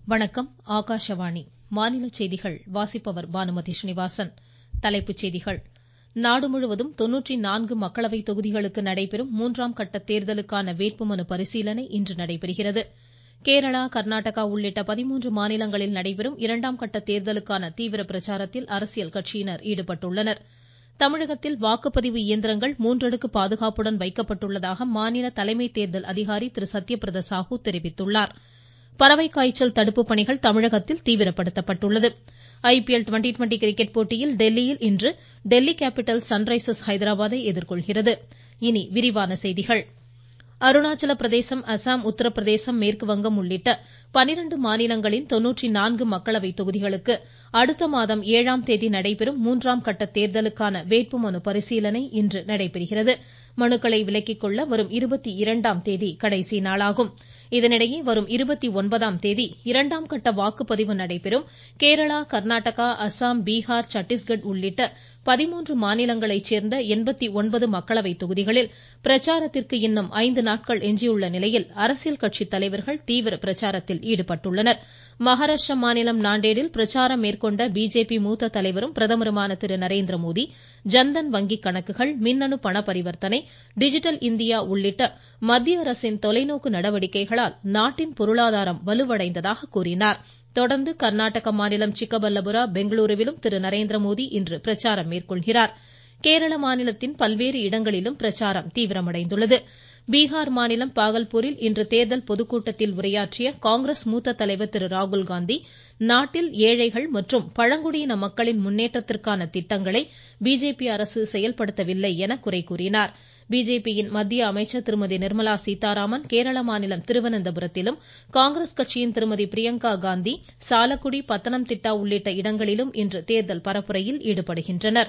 வணக்கம் ஆகாஷவாணி மாநில செய்திகள் வாசிப்பவர் பானுமதி ஸ்ரீனிவாசன் தலைப்புச் செய்திகள் நாடு முழுவதும் மக்களவை தொகுதிகளுக்கு நடைபெறும் மூன்றாம் கட்ட தேர்தலுக்கான வேட்புமனு பரிசீலனை இன்று நடைபெறுகிறது கேரளா கர்நாடகா உள்ளிட்ட பதிமூன்று மாநிலங்களில் நடைபெறும் இரண்டாம் கட்ட தேர்தலுக்கான தீவிர பிரச்சாரத்தில் அரசியல் கட்சியினர் ஈடுபட்டுள்ளனர் தமிழகத்தில் வாக்குப்பதிவு இயந்திரங்கள் மூன்றடுக்கு பாதுகாப்புடன் வைக்கப்பட்டுள்ளதாக மாநில தலைமை தேர்தல் அதிகாரி திரு சத்யபிரத சாஹூ தெரிவித்துள்ளார் பறவை காய்ச்சல் தடுப்பு பணிகள் தமிழகத்தில் தீவிரப்படுத்தப்பட்டுள்ளது ஐபிஎல் ட்வெண்ட்டி ட்வெண்ட்டி கிரிக்கெட் போட்டியில் டெல்லியில் இன்று டெல்லி கேப்பிட்டல்ஸ் சன்ரைசர்ஸ் ஹைதராபாத்தை எதிர்கொள்கிறது இனி விரிவான செய்திகள் அருணாச்சல பிரதேசம் அசாம் உத்தரப்பிரதேசம் மேற்குவங்கம் உள்ளிட்ட பனிரெண்டு மாநிலங்களின் மக்களவை தொகுதிகளுக்கு அடுத்த மாதம் ஏழாம் தேதி நடைபெறும் மூன்றாம் கட்ட தேர்தலுக்கான வேட்புமனு பரிசீலனை இன்று நடைபெறுகிறது மனுக்களை விலக்கிக் கொள்ள வரும் இருபத்தி இரண்டாம் தேதி கடைசி நாளாகும் இதனிடையே வரும் இருபத்தி ஒன்பதாம் தேதி இரண்டாம் கட்ட வாக்குப்பதிவு நடைபெறும் கேரளா கர்நாடகா அசாம் பீகார் சட்டீஸ்கட் உள்ளிட்ட பதிமூன்று மாநிலங்களைச் சேர்ந்த எண்பத்தி ஒன்பது மக்களவை தொகுதிகளில் பிரச்சாரத்திற்கு இன்னும் ஐந்து நாட்கள் எஞ்சியுள்ள நிலையில் அரசியல் கட்சி தலைவர்கள் தீவிர பிரச்சாரத்தில் ஈடுபட்டுள்ளனர் மகாராஷ்டிர மாநிலம் நாண்டேடில் பிரச்சாரம் மேற்கொண்ட பிஜேபி மூத்த தலைவரும் பிரதமருமான திரு நரேந்திரமோடி ஜன்தன் வங்கி கணக்குகள் மின்னணு பண பரிவர்த்தனை டிஜிட்டல் இந்தியா உள்ளிட்ட மத்திய அரசின் தொலைநோக்கு நடவடிக்கைகளால் நாட்டின் பொருளாதாரம் வலுவடைந்ததாக கூறினார் தொடர்ந்து கர்நாடக மாநிலம் சிக்கபல்லபுரா பெங்களூருவிலும் திரு நரேந்திரமோடி இன்று பிரச்சாரம் மேற்கொள்கிறார் கேரள மாநிலத்தின் பல்வேறு இடங்களிலும் பிரச்சாரம் தீவிரமடைந்துள்ளது பீகார் மாநிலம் பாகல்பூரில் இன்று தேர்தல் பொதுக்கூட்டத்தில் உரையாற்றிய காங்கிரஸ் மூத்த தலைவர் திரு ராகுல்காந்தி நாட்டில் ஏழைகள் மற்றும் பழங்குடியின மக்களின் முன்னேற்றத்திற்கான திட்டங்களை பிஜேபி அரசு செயல்படுத்தவில்லை என குறை கூறினார் பிஜேபியின் மத்திய அமைச்சர் திருமதி நிர்மலா சீதாராமன் கேரள மாநிலம் திருவனந்தபுரத்திலும் காங்கிரஸ் கட்சியின் திருமதி பிரியங்கா காந்தி சாலக்குடி பத்தனம்திட்டா உள்ளிட்ட இடங்களிலும் இன்று தேர்தல் பரப்புரையில் ஈடுபடுகின்றனர்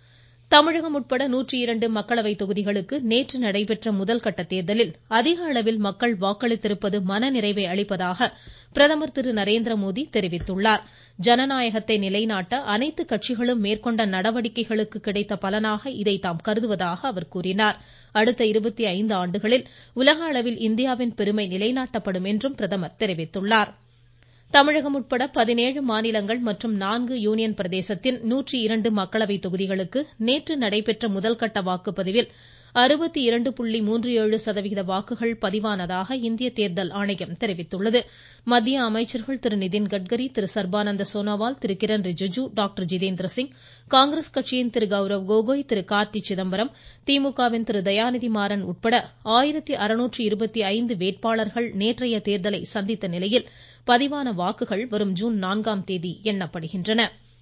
தமிழகம் உட்பட நூற்றி இரண்டு மக்களவை தொகுதிகளுக்கு நேற்று நடைபெற்ற முதல்கட்ட தேர்தலில் அதிக அளவில் மக்கள் வாக்களித்திருப்பது மனநிறைவை அளிப்பதாக பிரதமர் திரு நரேந்திரமோடி தெரிவித்துள்ளார் ஜனநாயகத்தை நிலைநாட்ட அனைத்து கட்சிகளும் மேற்கொண்ட நடவடிக்கைகளுக்கு கிடைத்த பலனாக இதை தாம் கருதுவதாக அவர் கூறினார் அடுத்த இருபத்தி ஐந்து ஆண்டுகளில் உலக அளவில் இந்தியாவின் பெருமை நிலைநாட்டப்படும் என்றும் பிரதமர் தெரிவித்துள்ளார் தமிழகம் உட்பட பதினேழு மாநிலங்கள் மற்றும் நான்கு யூனியன் பிரதேசத்தின் நூற்றி இரண்டு மக்களவை தொகுதிகளுக்கு நேற்று நடைபெற்ற முதல்கட்ட வாக்குப்பதிவில் அறுபத்தி இரண்டு புள்ளி மூன்று ஏழு சதவிகித வாக்குகள் பதிவானதாக இந்திய தேர்தல் ஆணையம் தெரிவித்துள்ளது மத்திய அமைச்சர்கள் திரு நிதின் கட்கரி திரு சர்பானந்த சோனோவால் திரு கிரண் ரிஜிஜு டாக்டர் ஜிதேந்திர சிங் காங்கிரஸ் கட்சியின் திரு கௌரவ் கோகோய் திரு கார்த்தி சிதம்பரம் திமுகவின் திரு தயாநிதி மாறன் உட்பட ஆயிரத்தி அறுநூற்று இருபத்தி ஐந்து வேட்பாளர்கள் நேற்றைய தேர்தலை சந்தித்த நிலையில் பதிவான வாக்குகள் வரும் ஜூன் நான்காம் தேதி எண்ணப்படுகின்றன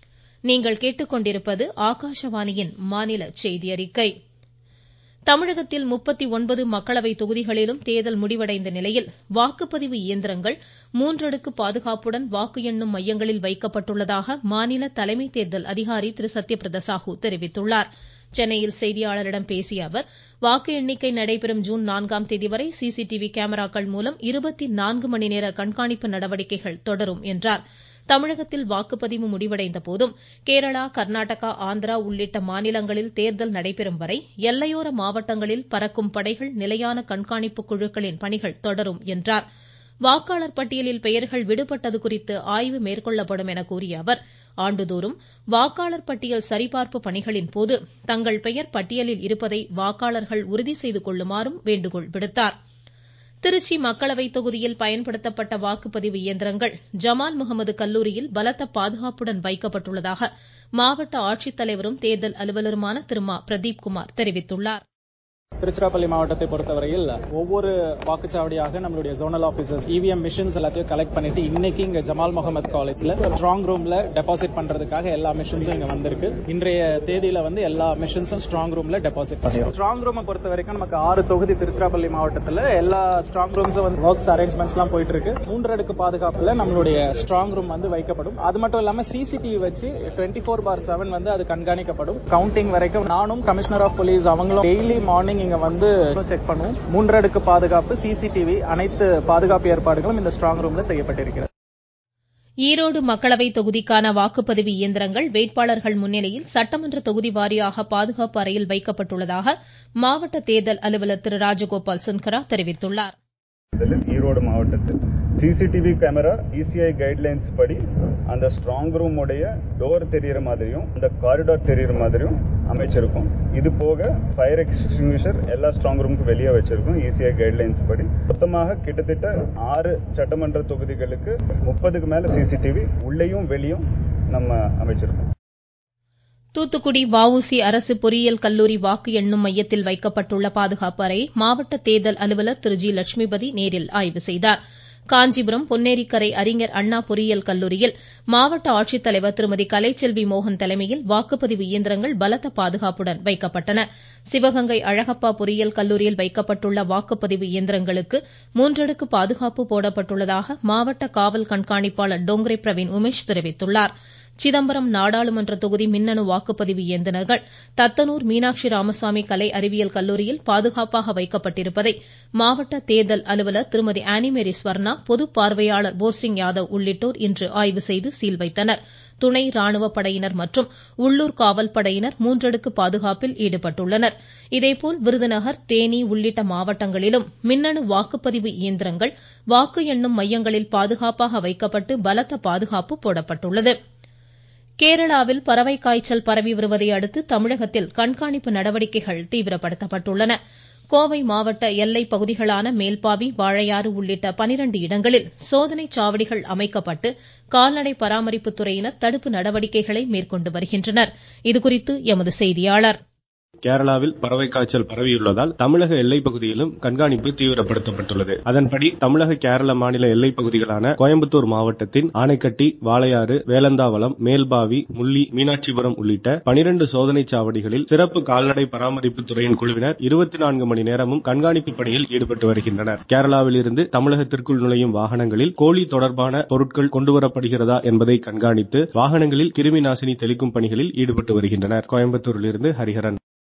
தமிழகத்தில் முப்பத்தி ஒன்பது மக்களவை தொகுதிகளிலும் தேர்தல் முடிவடைந்த நிலையில் வாக்குப்பதிவு இயந்திரங்கள் மூன்றடுக்கு பாதுகாப்புடன் வாக்கு எண்ணும் மையங்களில் வைக்கப்பட்டுள்ளதாக மாநில தலைமை தேர்தல் அதிகாரி திரு சத்யபிரத சாஹூ தெரிவித்துள்ளார் சென்னையில் செய்தியாளர்களிடம் பேசிய அவர் வாக்கு எண்ணிக்கை நடைபெறும் ஜூன் நான்காம் தேதி வரை சிசிடிவி கேமராக்கள் மூலம் இருபத்தி நான்கு மணி நேர கண்காணிப்பு நடவடிக்கைகள் தொடரும் என்றார் தமிழகத்தில் வாக்குப்பதிவு முடிவடைந்த போதும் கேரளா கர்நாடகா ஆந்திரா உள்ளிட்ட மாநிலங்களில் தேர்தல் நடைபெறும் வரை எல்லையோர மாவட்டங்களில் பறக்கும் படைகள் நிலையான கண்காணிப்பு குழுக்களின் பணிகள் தொடரும் என்றார் வாக்காளர் பட்டியலில் பெயர்கள் விடுபட்டது குறித்து ஆய்வு மேற்கொள்ளப்படும் என கூறிய அவர் ஆண்டுதோறும் வாக்காளர் பட்டியல் சரிபார்ப்பு பணிகளின் போது தங்கள் பெயர் பட்டியலில் இருப்பதை வாக்காளர்கள் உறுதி செய்து கொள்ளுமாறும் வேண்டுகோள் விடுத்தார் திருச்சி மக்களவை தொகுதியில் பயன்படுத்தப்பட்ட வாக்குப்பதிவு இயந்திரங்கள் ஜமால் முகமது கல்லூரியில் பலத்த பாதுகாப்புடன் வைக்கப்பட்டுள்ளதாக மாவட்ட ஆட்சித்தலைவரும் தேர்தல் அலுவலருமான திரு மா பிரதீப்குமார் தெரிவித்துள்ளார் திருச்சிராப்பள்ளி மாவட்டத்தை பொறுத்தவரையில் ஒவ்வொரு வாக்குச்சாவடியாக நம்மளுடைய ஜோனல் ஆபீசர்ஸ் இவிஎம் மிஷின்ஸ் எல்லாத்தையும் கலெக்ட் பண்ணிட்டு இன்னைக்கு இங்க ஜமால் முகமது காலேஜ்ல ஸ்ட்ராங் ரூம்ல டெபாசிட் பண்றதுக்காக எல்லா மிஷின்ஸும் இங்க வந்திருக்கு இன்றைய தேதியில வந்து எல்லா மிஷின்ஸும் ஸ்ட்ராங் ரூம்ல டெபாசிட் பண்ணிடும் ஸ்ட்ராங் ரூமை பொறுத்த வரைக்கும் நமக்கு ஆறு தொகுதி திருச்சிராப்பள்ளி மாவட்டத்தில் எல்லா ஸ்ட்ராங் ரூம்ஸும் வந்து ஒர்க்ஸ் அரேஞ்ச்மெண்ட்ஸ் எல்லாம் போயிட்டு இருக்கு மூன்றடுக்கு பாதுகாப்புல நம்மளுடைய ஸ்ட்ராங் ரூம் வந்து வைக்கப்படும் அது மட்டும் இல்லாம சிசிடிவி வச்சு டுவெண்ட்டி ஃபோர் பார் செவன் வந்து அது கண்காணிக்கப்படும் கவுண்டிங் வரைக்கும் நானும் கமிஷனர் ஆஃப் போலீஸ் அவங்களும் டெய்லி மார்னிங் இங்க வந்து செக் பண்ணுவோம் மூன்றடுக்கு பாதுகாப்பு சிசிடிவி அனைத்து பாதுகாப்பு ஏற்பாடுகளும் இந்த ஸ்ட்ராங் ரூம்ல செய்யப்பட்டிருக்கிறது ஈரோடு மக்களவை தொகுதிக்கான வாக்குப்பதிவு இயந்திரங்கள் வேட்பாளர்கள் முன்னிலையில் சட்டமன்ற தொகுதி வாரியாக பாதுகாப்பு அறையில் வைக்கப்பட்டுள்ளதாக மாவட்ட தேர்தல் அலுவலர் திரு ராஜகோபால் சுன்கரா தெரிவித்துள்ளார் முதலில் ஈரோடு மாவட்டத்தில் சிசிடிவி கேமரா இசிஐ கைட்லைன்ஸ் படி அந்த ஸ்ட்ராங் ரூம் உடைய டோர் தெரியற மாதிரியும் அந்த காரிடார் தெரியற மாதிரியும் அமைச்சிருக்கும் இது போக ஃபயர் எக்ஸ்டிங்விஷர் எல்லா ஸ்ட்ராங் ரூமுக்கு வெளியே வச்சிருக்கோம் இசிஐ கைட்லைன்ஸ் படி மொத்தமாக கிட்டத்தட்ட ஆறு சட்டமன்ற தொகுதிகளுக்கு முப்பதுக்கு மேல சிசிடிவி உள்ளேயும் வெளியும் நம்ம அமைச்சிருக்கோம் தூத்துக்குடி வஉசி அரசு பொறியியல் கல்லூரி வாக்கு எண்ணும் மையத்தில் வைக்கப்பட்டுள்ள பாதுகாப்பு அறையை மாவட்ட தேர்தல் அலுவலர் திரு ஜி லட்சுமிபதி நேரில் ஆய்வு செய்தார் காஞ்சிபுரம் பொன்னேரிக்கரை அறிஞர் அண்ணா பொறியியல் கல்லூரியில் மாவட்ட ஆட்சித்தலைவர் திருமதி கலைச்செல்வி மோகன் தலைமையில் வாக்குப்பதிவு இயந்திரங்கள் பலத்த பாதுகாப்புடன் வைக்கப்பட்டன சிவகங்கை அழகப்பா பொறியியல் கல்லூரியில் வைக்கப்பட்டுள்ள வாக்குப்பதிவு இயந்திரங்களுக்கு மூன்றடுக்கு பாதுகாப்பு போடப்பட்டுள்ளதாக மாவட்ட காவல் கண்காணிப்பாளர் டோங்கரே பிரவீன் உமேஷ் தெரிவித்துள்ளார் சிதம்பரம் நாடாளுமன்ற தொகுதி மின்னணு வாக்குப்பதிவு இயந்திரங்கள் தத்தனூர் மீனாட்சி ராமசாமி கலை அறிவியல் கல்லூரியில் பாதுகாப்பாக வைக்கப்பட்டிருப்பதை மாவட்ட தேர்தல் அலுவலர் திருமதி ஆனிமேரி ஸ்வர்ணா பொது பார்வையாளர் போர்சிங் யாதவ் உள்ளிட்டோர் இன்று ஆய்வு செய்து சீல் வைத்தனர் துணை ராணுவ படையினர் மற்றும் உள்ளூர் காவல் படையினர் மூன்றடுக்கு பாதுகாப்பில் ஈடுபட்டுள்ளனர் இதேபோல் விருதுநகர் தேனி உள்ளிட்ட மாவட்டங்களிலும் மின்னணு வாக்குப்பதிவு இயந்திரங்கள் வாக்கு எண்ணும் மையங்களில் பாதுகாப்பாக வைக்கப்பட்டு பலத்த பாதுகாப்பு போடப்பட்டுள்ளது கேரளாவில் பறவை காய்ச்சல் பரவி வருவதை அடுத்து தமிழகத்தில் கண்காணிப்பு நடவடிக்கைகள் தீவிரப்படுத்தப்பட்டுள்ளன கோவை மாவட்ட எல்லை பகுதிகளான மேல்பாவி வாழையாறு உள்ளிட்ட பனிரெண்டு இடங்களில் சோதனை சாவடிகள் அமைக்கப்பட்டு கால்நடை பராமரிப்பு துறையினர் தடுப்பு நடவடிக்கைகளை மேற்கொண்டு வருகின்றனர் இதுகுறித்து எமது செய்தியாளர் கேரளாவில் பறவை காய்ச்சல் பரவியுள்ளதால் தமிழக எல்லைப் பகுதியிலும் கண்காணிப்பு தீவிரப்படுத்தப்பட்டுள்ளது அதன்படி தமிழக கேரள மாநில எல்லைப் பகுதிகளான கோயம்புத்தூர் மாவட்டத்தின் ஆனைக்கட்டி வாளையாறு வேலந்தாவளம் மேல்பாவி முள்ளி மீனாட்சிபுரம் உள்ளிட்ட பனிரண்டு சோதனை சாவடிகளில் சிறப்பு கால்நடை பராமரிப்பு துறையின் குழுவினர் இருபத்தி நான்கு மணி நேரமும் கண்காணிப்பு பணியில் ஈடுபட்டு வருகின்றனர் கேரளாவில் இருந்து தமிழகத்திற்குள் நுழையும் வாகனங்களில் கோழி தொடர்பான பொருட்கள் கொண்டுவரப்படுகிறதா என்பதை கண்காணித்து வாகனங்களில் கிருமி நாசினி தெளிக்கும் பணிகளில் ஈடுபட்டு வருகின்றனர் கோயம்புத்தூரிலிருந்து ஹரிஹரன்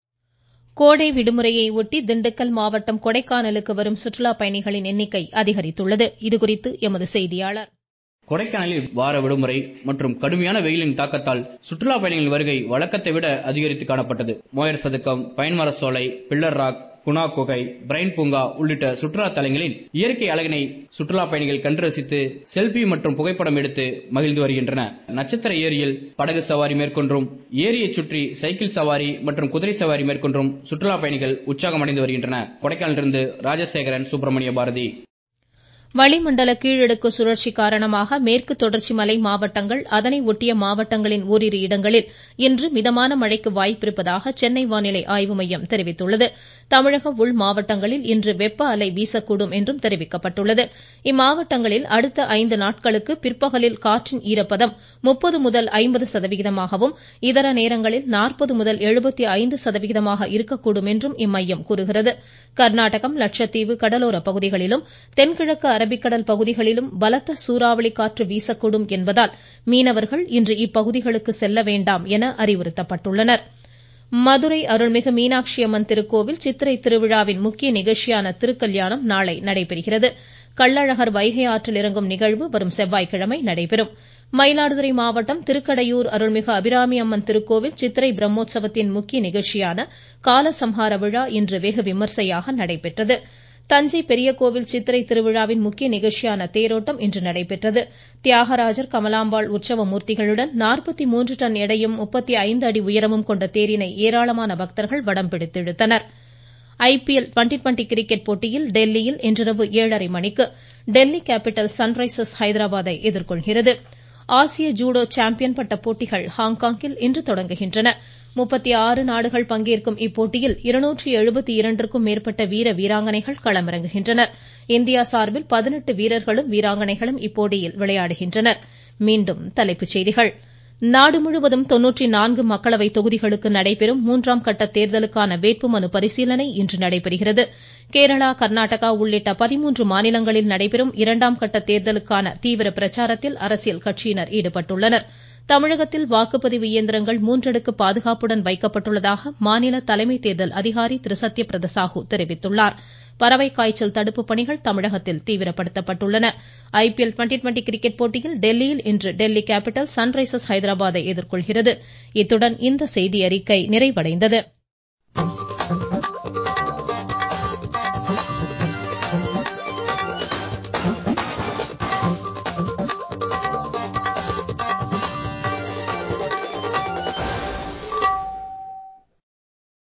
கோடை விடுமுறையை ஒட்டி திண்டுக்கல் மாவட்டம் கொடைக்கானலுக்கு வரும் சுற்றுலா பயணிகளின் எண்ணிக்கை அதிகரித்துள்ளது இதுகுறித்து எமது செய்தியாளர் கொடைக்கானலில் வார விடுமுறை மற்றும் கடுமையான வெயிலின் தாக்கத்தால் சுற்றுலா பயணிகளின் வருகை வழக்கத்தை விட அதிகரித்து காணப்பட்டது மோயர் சதுக்கம் பயன்மர சோலை பில்லர் ராக் குணா குகை பிரைன் பூங்கா உள்ளிட்ட சுற்றுலா தலங்களின் இயற்கை அழகினை சுற்றுலா பயணிகள் கண்டு ரசித்து செல்பி மற்றும் புகைப்படம் எடுத்து மகிழ்ந்து வருகின்றன நட்சத்திர ஏரியில் படகு சவாரி மேற்கொன்றும் ஏரியை சுற்றி சைக்கிள் சவாரி மற்றும் குதிரை சவாரி மேற்கொன்றும் சுற்றுலா பயணிகள் உற்சாகமடைந்து வருகின்றன கொடைக்கானலிருந்து ராஜசேகரன் சுப்பிரமணிய பாரதி வளிமண்டல கீழடுக்கு சுழற்சி காரணமாக மேற்கு தொடர்ச்சி மலை மாவட்டங்கள் அதனை ஒட்டிய மாவட்டங்களின் ஓரிரு இடங்களில் இன்று மிதமான மழைக்கு வாய்ப்பிருப்பதாக சென்னை வானிலை ஆய்வு மையம் தெரிவித்துள்ளது தமிழக உள் மாவட்டங்களில் இன்று வெப்ப அலை வீசக்கூடும் என்றும் தெரிவிக்கப்பட்டுள்ளது இம்மாவட்டங்களில் அடுத்த ஐந்து நாட்களுக்கு பிற்பகலில் காற்றின் ஈரப்பதம் முப்பது முதல் ஐம்பது சதவிகிதமாகவும் இதர நேரங்களில் நாற்பது முதல் எழுபத்தி ஐந்து சதவிகிதமாக இருக்கக்கூடும் என்றும் இம்மையம் கூறுகிறது கர்நாடகம் லட்சத்தீவு கடலோர பகுதிகளிலும் தென்கிழக்கு அரபிக்கடல் பகுதிகளிலும் பலத்த சூறாவளி காற்று வீசக்கூடும் என்பதால் மீனவர்கள் இன்று இப்பகுதிகளுக்கு செல்ல வேண்டாம் என அறிவுறுத்தப்பட்டுள்ளனர் மதுரை அருள்மிகு மீனாட்சி அம்மன் திருக்கோவில் சித்திரை திருவிழாவின் முக்கிய நிகழ்ச்சியான திருக்கல்யாணம் நாளை நடைபெறுகிறது கள்ளழகர் வைகை ஆற்றில் இறங்கும் நிகழ்வு வரும் செவ்வாய்க்கிழமை நடைபெறும் மயிலாடுதுறை மாவட்டம் திருக்கடையூர் அருள்மிகு அபிராமி அம்மன் திருக்கோவில் சித்திரை பிரம்மோற்சவத்தின் முக்கிய நிகழ்ச்சியான காலசம்ஹார விழா இன்று வெகு விமர்சையாக நடைபெற்றது தஞ்சை பெரிய கோவில் சித்திரை திருவிழாவின் முக்கிய நிகழ்ச்சியான தேரோட்டம் இன்று நடைபெற்றது தியாகராஜர் கமலாம்பாள் உற்சவ மூர்த்திகளுடன் நாற்பத்தி மூன்று டன் எடையும் முப்பத்தி ஐந்து அடி உயரமும் கொண்ட தேரினை ஏராளமான பக்தர்கள் வடம் பிடித்து இழுத்தனர் ஐபிஎல் டுவெண்டி டுவெண்டி கிரிக்கெட் போட்டியில் டெல்லியில் இன்றிரவு ஏழரை மணிக்கு டெல்லி கேபிட்டல் சன்ரைசர்ஸ் ஹைதராபாத்தை எதிர்கொள்கிறது ஆசிய ஜூடோ சாம்பியன் பட்ட போட்டிகள் ஹாங்காங்கில் இன்று தொடங்குகின்றன முப்பத்தி ஆறு நாடுகள் பங்கேற்கும் இப்போட்டியில் இருநூற்றி எழுபத்தி இரண்டிற்கும் மேற்பட்ட வீர வீராங்கனைகள் களமிறங்குகின்றனர் இந்தியா சார்பில் பதினெட்டு வீரர்களும் வீராங்கனைகளும் இப்போட்டியில் விளையாடுகின்றனர் மீண்டும் தலைப்புச் செய்திகள் நாடு முழுவதும் தொன்னூற்றி நான்கு மக்களவை தொகுதிகளுக்கு நடைபெறும் மூன்றாம் கட்ட தேர்தலுக்கான வேட்புமனு பரிசீலனை இன்று நடைபெறுகிறது கேரளா கர்நாடகா உள்ளிட்ட பதிமூன்று மாநிலங்களில் நடைபெறும் இரண்டாம் கட்ட தேர்தலுக்கான தீவிர பிரச்சாரத்தில் அரசியல் கட்சியினர் ஈடுபட்டுள்ளனர் தமிழகத்தில் வாக்குப்பதிவு இயந்திரங்கள் மூன்றடுக்கு பாதுகாப்புடன் வைக்கப்பட்டுள்ளதாக மாநில தலைமை தேர்தல் அதிகாரி திரு சத்யபிரத சாஹூ தெரிவித்துள்ளார் பறவை காய்ச்சல் தடுப்பு பணிகள் தமிழகத்தில் தீவிரப்படுத்தப்பட்டுள்ளன ஐபிஎல் டுவெண்டி டுவெண்டி கிரிக்கெட் போட்டியில் டெல்லியில் இன்று டெல்லி கேபிட்டல் சன்ரைசர்ஸ் ஹைதராபாத்தை எதிர்கொள்கிறது இத்துடன் இந்த செய்தியறிக்கை நிறைவடைந்தது